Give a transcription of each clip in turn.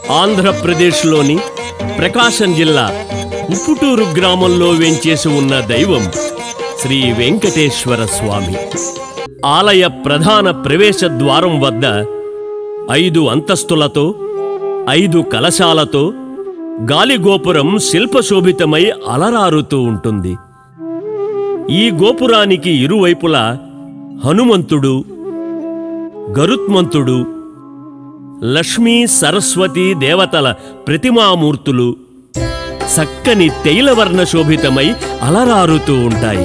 ఆంధ్రప్రదేశ్లోని ప్రకాశం జిల్లా ఉప్పుటూరు గ్రామంలో వెంచేసి ఉన్న దైవం శ్రీ వెంకటేశ్వర స్వామి ఆలయ ప్రధాన ప్రవేశ ద్వారం వద్ద ఐదు అంతస్తులతో ఐదు కలశాలతో గాలిగోపురం శిల్పశోభితమై అలరారుతూ ఉంటుంది ఈ గోపురానికి ఇరువైపులా హనుమంతుడు గరుత్మంతుడు లక్ష్మీ సరస్వతి దేవతల ప్రతిమామూర్తులు చక్కని తైలవర్ణ శోభితమై అలరారుతూ ఉంటాయి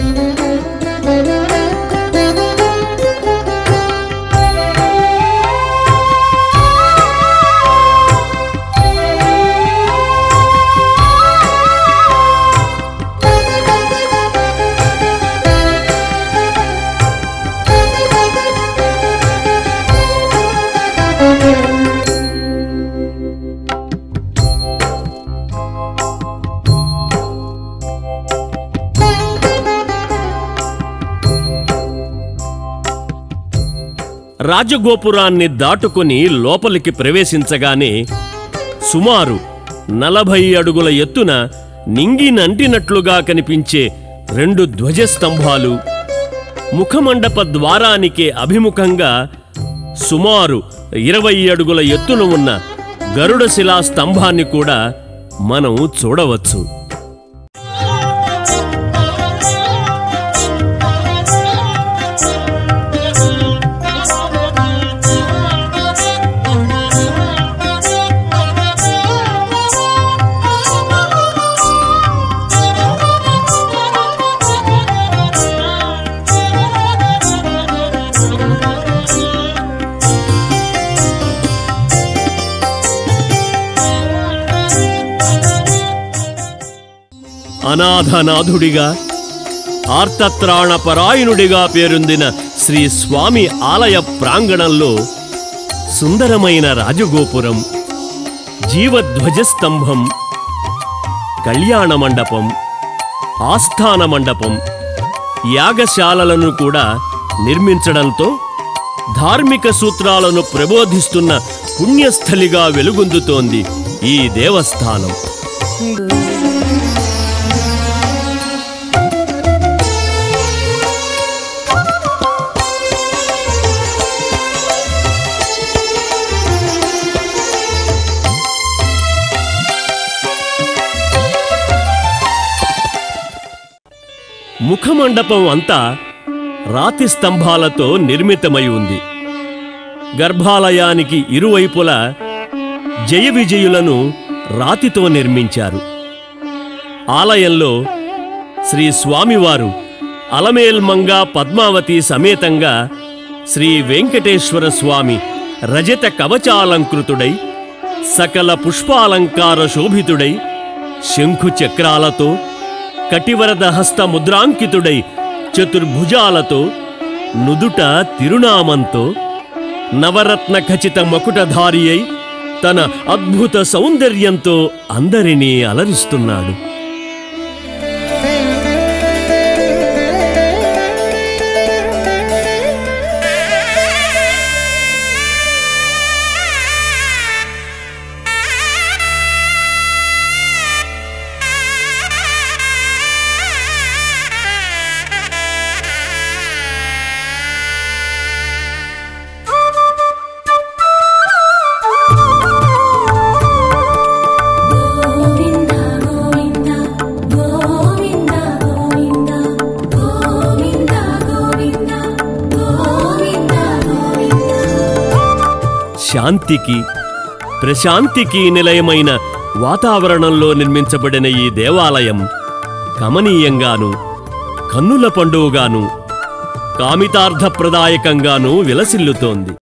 రాజగోపురాన్ని దాటుకుని లోపలికి ప్రవేశించగానే సుమారు నలభై అడుగుల ఎత్తున నింగినంటినట్లుగా కనిపించే రెండు ధ్వజస్తంభాలు ముఖమండప ద్వారానికి అభిముఖంగా సుమారు ఇరవై అడుగుల ఎత్తున ఉన్న గరుడ శిలా స్తంభాన్ని కూడా మనం చూడవచ్చు అనాథనాథుడిగా ఆర్తత్రాణపరాయణుడిగా పేరొందిన శ్రీ స్వామి ఆలయ ప్రాంగణంలో సుందరమైన రాజగోపురం జీవధ్వజస్తంభం కళ్యాణ మండపం ఆస్థాన మండపం యాగశాలలను కూడా నిర్మించడంతో ధార్మిక సూత్రాలను ప్రబోధిస్తున్న పుణ్యస్థలిగా వెలుగొందుతోంది ఈ దేవస్థానం ముఖమండపం అంతా రాతి స్తంభాలతో నిర్మితమై ఉంది గర్భాలయానికి ఇరువైపులా జయ విజయులను రాతితో నిర్మించారు ఆలయంలో శ్రీ స్వామివారు అలమేల్మంగా పద్మావతి సమేతంగా శ్రీ వెంకటేశ్వర స్వామి రజత కవచాలంకృతుడై సకల పుష్పాలంకార శోభితుడై శంఖు చక్రాలతో కటివరద హస్త ముద్రాంకితుడై చతుర్భుజాలతో నుదుట తిరునామంతో నవరత్న ఖచిత మకుటధారి అయి తన అద్భుత సౌందర్యంతో అందరినీ అలరిస్తున్నాడు గోవింద గోవింద గోవింద గోవింద గోవింద గోవింద గోవింద గోవింద శాంతికి ప్రశాంతికి నిలయమైన వాతావరణంలో నిర్మించబడిన ఈ దేవాలయం కమనీయంగాను కన్నుల పండువగాను కామితార్థప్రదాయకంగాను విలసిల్లుతోంది